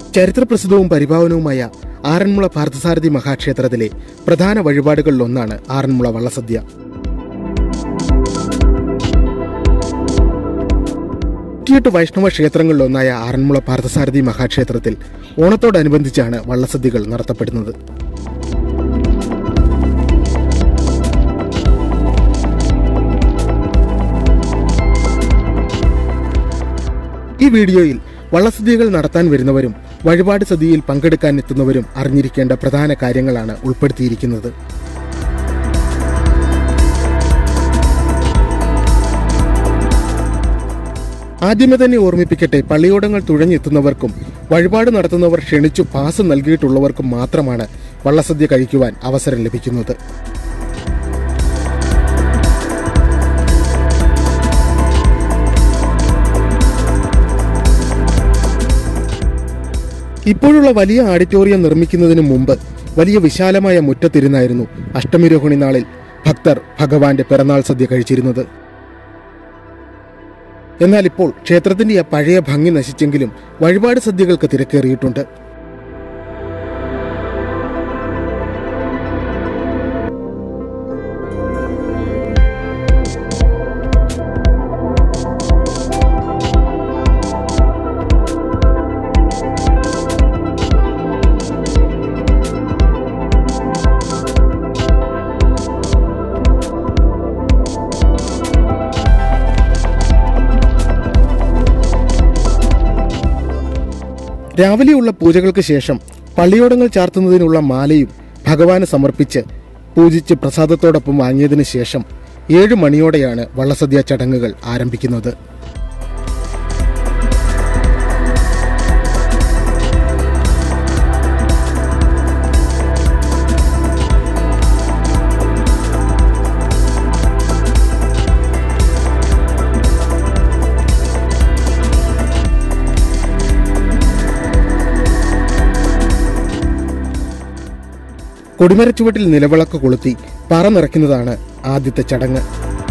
ചരിത്രപ്രസിദ്ധവും പരിഭാവനവുമായ ആറന്മുള പാർത്ഥസാരഥി മഹാക്ഷേത്രത്തിലെ പ്രധാന വഴിപാടുകളിലൊന്നാണ് ആറന്മുള വള്ളസദ്യ നൂറ്റിയെട്ട് വൈഷ്ണവ ക്ഷേത്രങ്ങളിലൊന്നായ ആറന്മുള പാർത്ഥസാരഥി മഹാക്ഷേത്രത്തിൽ ഓണത്തോടനുബന്ധിച്ചാണ് വള്ളസദ്യകൾ നടത്തപ്പെടുന്നത് ഈ വീഡിയോയിൽ വള്ളസദ്യകൾ നടത്താൻ വരുന്നവരും വഴിപാട് സദ്യയിൽ പങ്കെടുക്കാൻ എത്തുന്നവരും അറിഞ്ഞിരിക്കേണ്ട പ്രധാന കാര്യങ്ങളാണ് ഉൾപ്പെടുത്തിയിരിക്കുന്നത് ആദ്യമേ തന്നെ ഓർമ്മിപ്പിക്കട്ടെ പള്ളിയോടങ്ങൾ തുഴഞ്ഞെത്തുന്നവർക്കും വഴിപാട് നടത്തുന്നവർ ക്ഷണിച്ചു പാസ് നൽകിയിട്ടുള്ളവർക്കും മാത്രമാണ് വള്ളസദ്യ കഴിക്കുവാൻ അവസരം ലഭിക്കുന്നത് ഇപ്പോഴുള്ള വലിയ ഓഡിറ്റോറിയം നിർമ്മിക്കുന്നതിന് മുമ്പ് വലിയ വിശാലമായ മുറ്റത്തിരുന്നായിരുന്നു അഷ്ടമിരോഹിണി നാളിൽ ഭക്തർ ഭഗവാന്റെ പിറന്നാൾ സദ്യ കഴിച്ചിരുന്നത് എന്നാൽ ഇപ്പോൾ ക്ഷേത്രത്തിന്റെ ആ പഴയ ഭംഗി നശിച്ചെങ്കിലും വഴിപാട് സദ്യകൾക്ക് തിരക്കേറിയിട്ടുണ്ട് രാവിലെയുള്ള പൂജകൾക്ക് ശേഷം പള്ളിയോടങ്ങൾ ചാർത്തുന്നതിനുള്ള മാലയും ഭഗവാന് സമർപ്പിച്ച് പൂജിച്ച് പ്രസാദത്തോടൊപ്പം വാങ്ങിയതിനു ശേഷം ഏഴ് മണിയോടെയാണ് വള്ളസദ്യ ചടങ്ങുകൾ ആരംഭിക്കുന്നത് കൊടിമരച്ചുവട്ടിൽ നിലവിളക്ക് കൊളുത്തി പറ നിറയ്ക്കുന്നതാണ് ആദ്യത്തെ ചടങ്ങ്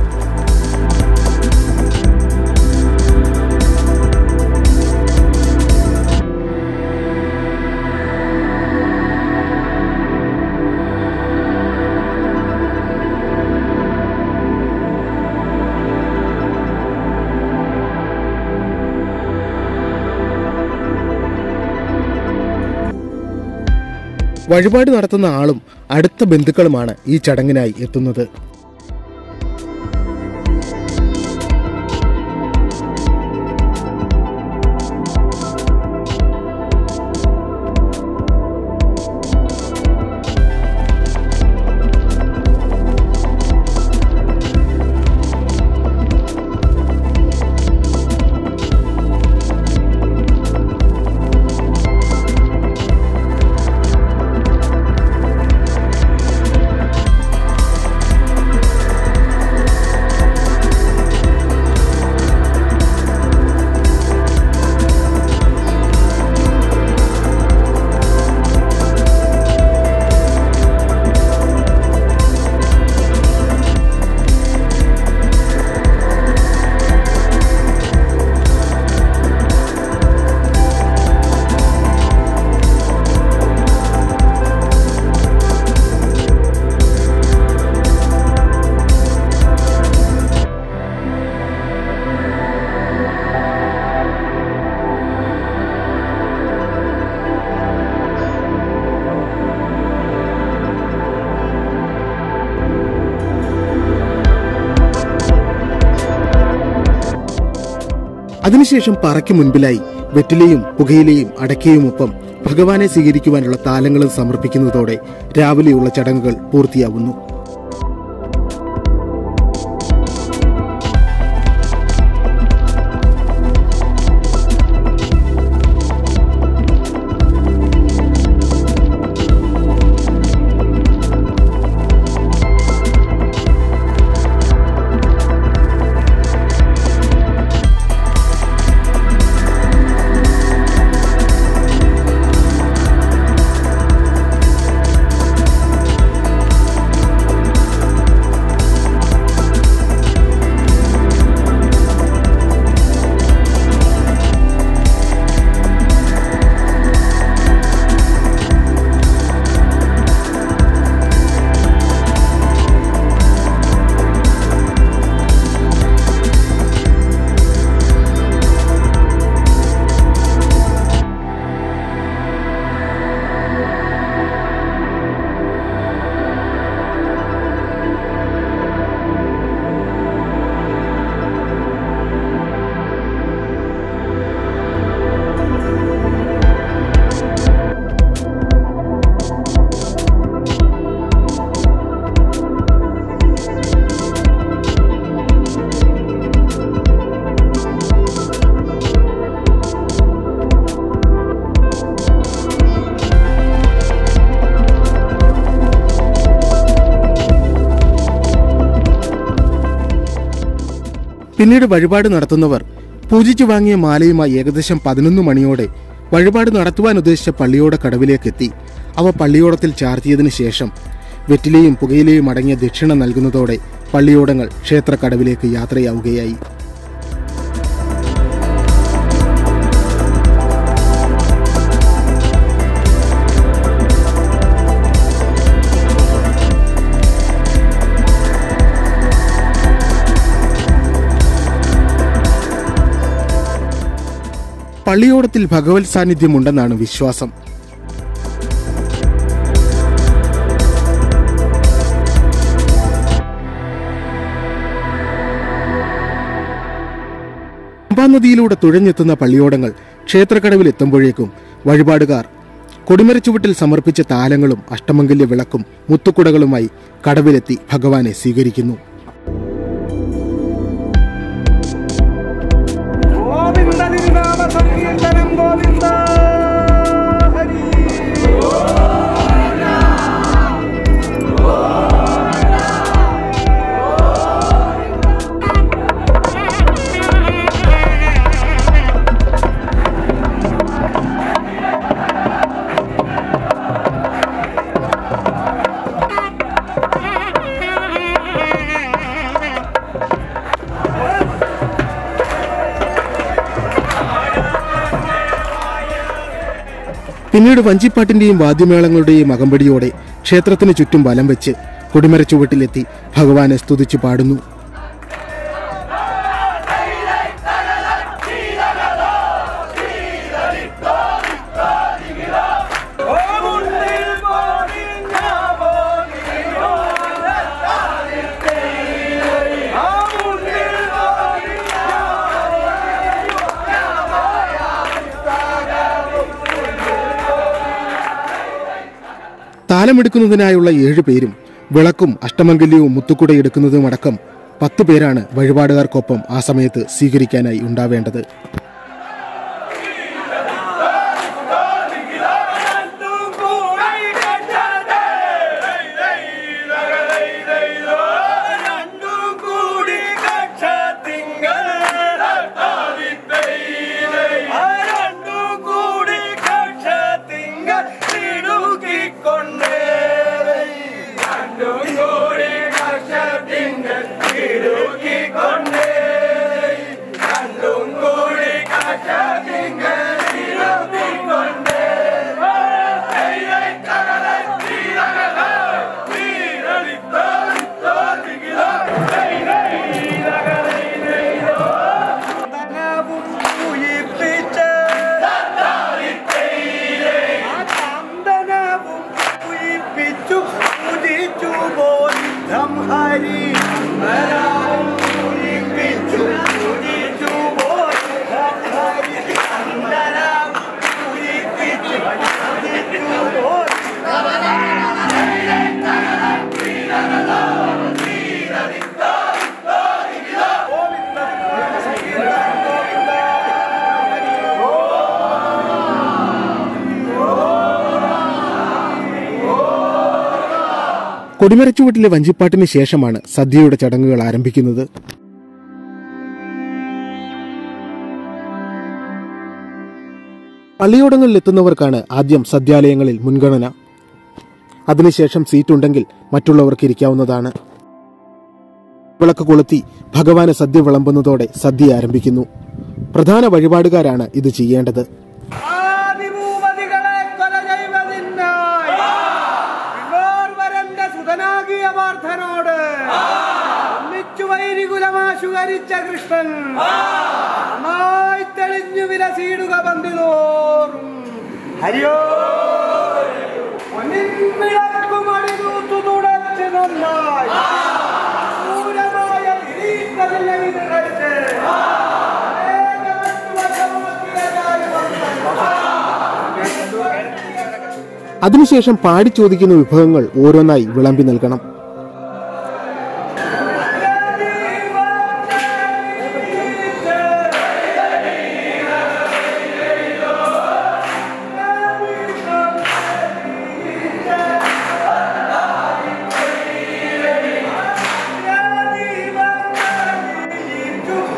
വഴിപാട് നടത്തുന്ന ആളും അടുത്ത ബന്ധുക്കളുമാണ് ഈ ചടങ്ങിനായി എത്തുന്നത് അതിനുശേഷം പറയ്ക്ക് മുൻപിലായി വെറ്റിലയും പുകയിലയും അടയ്ക്കയുമൊപ്പം ഭഗവാനെ സ്വീകരിക്കുവാനുള്ള താലങ്ങളും സമർപ്പിക്കുന്നതോടെ രാവിലെയുള്ള ചടങ്ങുകൾ പൂർത്തിയാവുന്നു പിന്നീട് വഴിപാട് നടത്തുന്നവർ പൂജിച്ചു വാങ്ങിയ മാലയുമായി ഏകദേശം പതിനൊന്ന് മണിയോടെ വഴിപാട് നടത്തുവാൻ ഉദ്ദേശിച്ച പള്ളിയോട കടവിലേക്കെത്തി അവ പള്ളിയോടത്തിൽ ചാർത്തിയതിനു ശേഷം വെറ്റിലയും പുകയിലയും അടങ്ങിയ ദക്ഷിണ നൽകുന്നതോടെ പള്ളിയോടങ്ങൾ ക്ഷേത്രക്കടവിലേക്ക് യാത്രയാവുകയായി പള്ളിയോടത്തിൽ ഭഗവത് സാന്നിധ്യമുണ്ടെന്നാണ് വിശ്വാസം നദിയിലൂടെ തുഴഞ്ഞെത്തുന്ന പള്ളിയോടങ്ങൾ ക്ഷേത്രക്കടവിൽ എത്തുമ്പോഴേക്കും വഴിപാടുകാർ കൊടിമരച്ചുവട്ടിൽ സമർപ്പിച്ച താലങ്ങളും അഷ്ടമംഗല്യ വിളക്കും മുത്തുക്കുടകളുമായി കടവിലെത്തി ഭഗവാനെ സ്വീകരിക്കുന്നു ഗോവിന്ദ തിരുനാമ സങ്കീർത്തനം ഗോവിന്ദ ഹരി പിന്നീട് വഞ്ചിപ്പാട്ടിന്റെയും വാദ്യമേളങ്ങളുടെയും അകമ്പടിയോടെ ക്ഷേത്രത്തിന് ചുറ്റും വലം വെച്ച് കൊടിമരച്ചുവട്ടിലെത്തി ഭഗവാനെ സ്തുതിച്ചു പാടുന്നു ഓമുണ്ടിൽ പോരിഞ്ഞ പോരിഞ്ഞോ ഓമുണ്ടിൽ പോരിഞ്ഞ താലമെടുക്കുന്നതിനായുള്ള ഏഴു പേരും വിളക്കും അഷ്ടമംഗല്യവും മുത്തുക്കുടയെടുക്കുന്നതും അടക്കം പത്ത് പേരാണ് വഴിപാടുകാർക്കൊപ്പം ആ സമയത്ത് സ്വീകരിക്കാനായി ഉണ്ടാവേണ്ടത് രണ്ടും കൂടി കക്ഷത്തിങ്കൾ രണ്ടും കൂടി കക്ഷത്തിങ്കൾ ഇടുക്കിക്കൊണ്ടേ രണ്ടും കൂടി കക്ഷത്തിങ്കൾ ഇടുക്കിക്കൊണ്ടേ രണ്ടും കൂടി കക്ഷത്തിങ്കൾ ഇടുക്കിക്കൊണ്ടേ ചന്ദനവും ഉയിർപ്പിച്ച് ആ ചന്ദനവും ഉയിർപ്പിച്ചു പൂജിച്ചു ബോധം ഹരി ചന്ദനവും ഉയിർപ്പിച്ചു പൂജിച്ചു ബോധം ഹരി ചന്ദനവും ഉയിർപ്പിച്ചു പൂജിച്ചു ബോധം കൊടിമരച്ചുവട്ടിലെ വഞ്ചിപ്പാട്ടിന് ശേഷമാണ് സദ്യയുടെ ചടങ്ങുകൾ ആരംഭിക്കുന്നത് പള്ളിയോടങ്ങളിൽ എത്തുന്നവർക്കാണ് ആദ്യം സദ്യാലയങ്ങളിൽ മുൻഗണന അതിനുശേഷം സീറ്റുണ്ടെങ്കിൽ മറ്റുള്ളവർക്ക് ഇരിക്കാവുന്നതാണ് വിളക്ക് കൊളുത്തി ഭഗവാന് സദ്യ വിളമ്പുന്നതോടെ സദ്യ ആരംഭിക്കുന്നു പ്രധാന വഴിപാടുകാരാണ് ഇത് ചെയ്യേണ്ടത് ആദിഭൂപതികളെ കൊല ചെയ്വതിനായി വിഘോർവരന്റെ സുതനാകിയ പാർത്ഥനോട് ഒന്നിച്ചു വൈരികുലമാശുകരിച്ച കൃഷ്ണൻ നന്നായി തെളിഞ്ഞു വിലസീടുക പന്തിതോറും ഹരിയോ പൊന്നിൻവിളക്കുമടി തൂത്തു തുടച്ച് നന്നായി ക്രൂരമായ കിരീടത്തിലെ ഇത് കഴിച്ച് അനേകമറ്റു വശമാക്കിയ കാര്യമന്ത്രം അതിനുശേഷം പാടി ചോദിക്കുന്ന വിഭവങ്ങൾ ഓരോന്നായി വിളമ്പി നൽകണം ും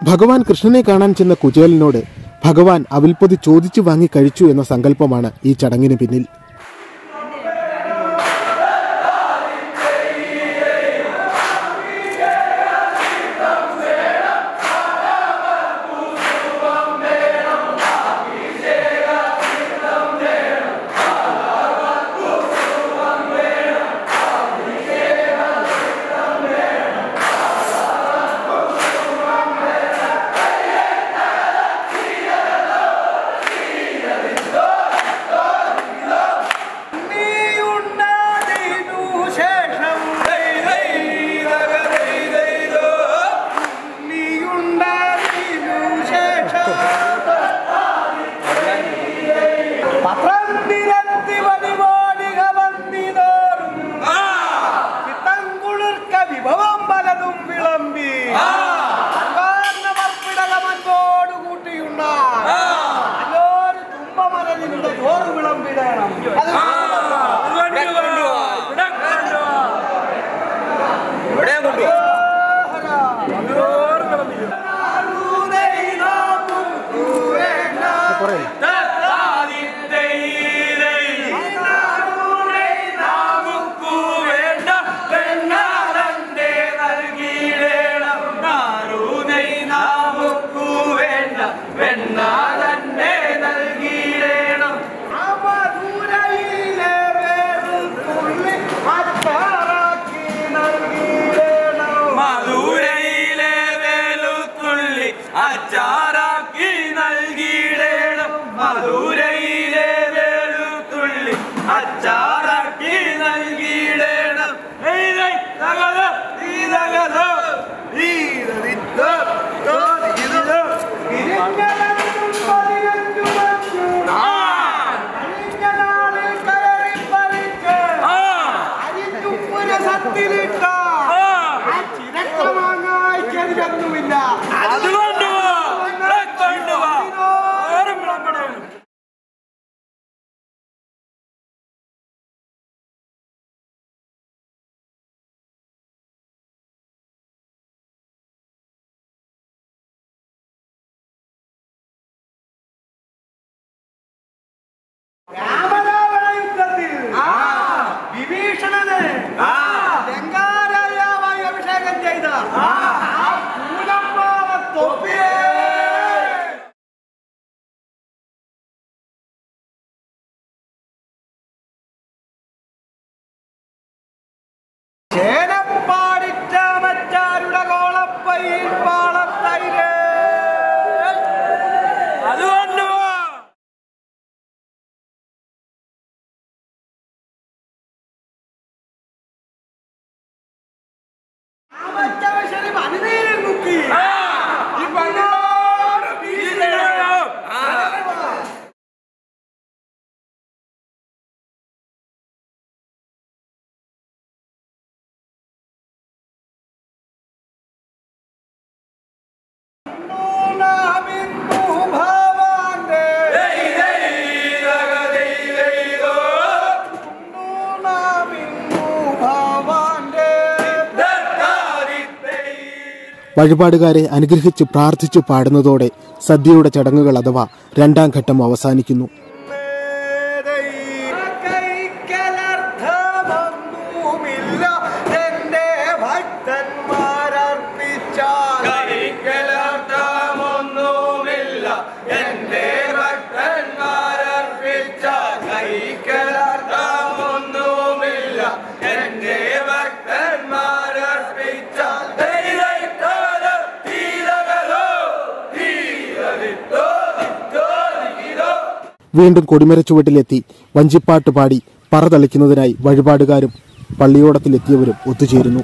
ഭഗവാൻ കൃഷ്ണനെ കാണാൻ ചെന്ന കുചേലനോട് ഭഗവാൻ അവിൽപ്പൊതി ചോദിച്ചു വാങ്ങി കഴിച്ചു എന്ന സങ്കല്പമാണ് ഈ ചടങ്ങിന് പിന്നിൽ നീയുണ്ടാതിനു ശേഷം നീയുണ്ടാതിനു ശേഷം പത്രം നിരത്തി വഴിപാടിക വന്നിതോറും ചിത്തങ്കുളിർക്ക വിഭവം പലതും വിളമ്പി മറ്റോട് കൂട്ടിയുണ്ട നല്ലൊരു തുമ്പമലനിന്റെ ചോറ് വിളമ്പിടണം അത് അവധൂരയിലെ വേറുതുള്ളി അച്ചാറാക്കി നൽകിയിടണം. മധുരയിലെ വേലുത്തുള്ളി അച്ചാറാക്കി നൽകിയിടണം മധുരയിലെ വേലുത്തുള്ളി അച്ചാറാക്കി നൽകിയിടണം ഏയ് ഏയ് തകതോ, ഈ തകതോ, ഈ തതിത്തോ, തോ ഇതിതോ. ഇരിഞ്ഞലങ്ങും പതിനഞ്ചു മഞ്ഞു. ഇരിഞ്ഞനാളിൽ കയറി പറിച്ച് ആ, അരിഞ്ഞുപ്പുരസത്തിലിട്ട ആ, ആ ചിരക്കമാങ്ങായി ചെറിയൊന്നുമില്ല അത് കൊണ്ടുവാ, ഇവിടെ കൊണ്ടുവാ. ആരും വിളമ്പണം. രാമരാവണ യുദ്ധത്തിൽ വിഭീഷണന് ലങ്കാരാജാവായി അഭിഷേകം ചെയ്ത ആ പൂലമ്പാവ തൊപ്പിയേ ചേനപ്പാടിച്ചാമച്ചാരുടെ കോളപ്പയിൽ പാളത്തൈരേ അത് കൊണ്ടുവാ ആമച്ചവശരി മനുനീരിൽ മുക്കി ഈ പണ്ടാറ് വീശണം. നാമിന്നു ഭവാന്റെ നാമിന്നു ഭവാന്റെ വഴിപാടുകാരെ അനുഗ്രഹിച്ച് പ്രാർത്ഥിച്ചു പാടുന്നതോടെ സദ്യയുടെ ചടങ്ങുകൾ അഥവാ രണ്ടാം ഘട്ടം അവസാനിക്കുന്നു കൈക്കലർത്ഥമൊന്നുമില്ല എന്റെ ഭക്തന്മാരർപ്പിച്ച കൈക്കലർത്ഥമൊന്നുമില്ല എന്റെ ഭക്തന്മാരർപ്പിച്ച കൈക്കലർത്ഥമൊന്നുമില്ല എന്റെ ഭക്തന്മാരർപ്പിച്ച ദൈവത്തോട് തീരകലോ തീരവിത്തോ ദിത്തോ ദിഗിതോ വീണ്ടും കൊടിമരച്ചുവട്ടിലെത്തി വഞ്ചിപ്പാട്ട് പാടി പറ തളിക്കുന്നതിനായി വഴിപാടുകാരും പള്ളിയോടത്തിലെത്തിയവരും ഒത്തുചേരുന്നു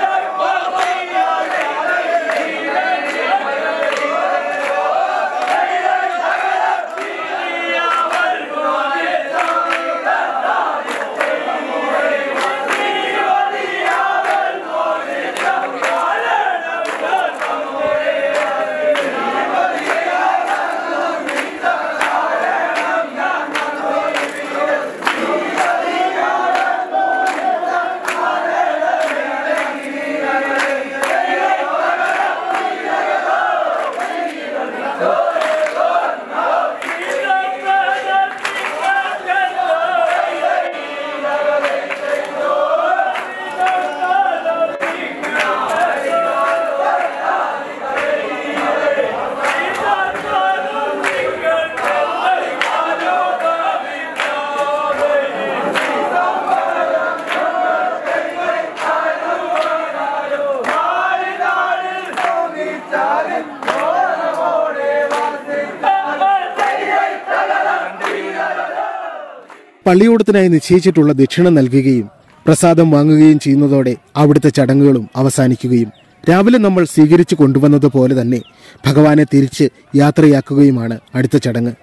ും പള്ളിയോടത്തിനായി നിശ്ചയിച്ചിട്ടുള്ള ദക്ഷിണ നൽകുകയും പ്രസാദം വാങ്ങുകയും ചെയ്യുന്നതോടെ അവിടുത്തെ ചടങ്ങുകളും അവസാനിക്കുകയും രാവിലെ നമ്മൾ സ്വീകരിച്ചു കൊണ്ടുവന്നതുപോലെ തന്നെ ഭഗവാനെ തിരിച്ച് യാത്രയാക്കുകയുമാണ് അടുത്ത ചടങ്ങ്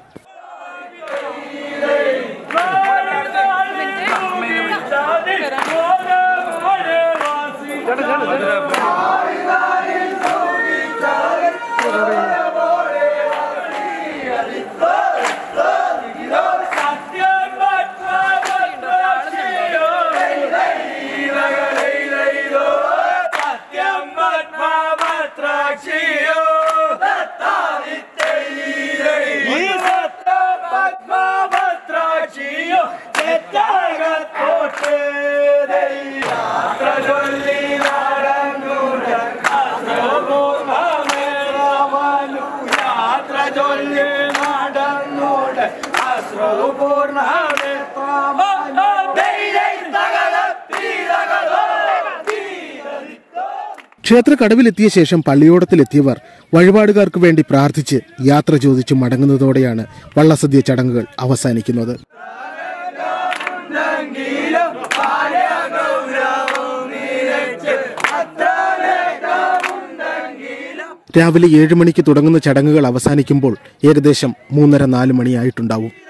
ചൊല്ലി നടന്നോട് അശ്രൂപൂർണ്ണ ക്ഷേത്ര കടവിലെത്തിയ ശേഷം പള്ളിയോടത്തിലെത്തിയവർ വഴിപാടുകാർക്ക് വേണ്ടി പ്രാർത്ഥിച്ച് യാത്ര ചോദിച്ച് മടങ്ങുന്നതോടെയാണ് വള്ളസദ്യ ചടങ്ങുകൾ അവസാനിക്കുന്നത് രാവിലെ ഏഴ് മണിക്ക് തുടങ്ങുന്ന ചടങ്ങുകൾ അവസാനിക്കുമ്പോൾ ഏകദേശം മൂന്നര നാല് മണിയായിട്ടുണ്ടാവും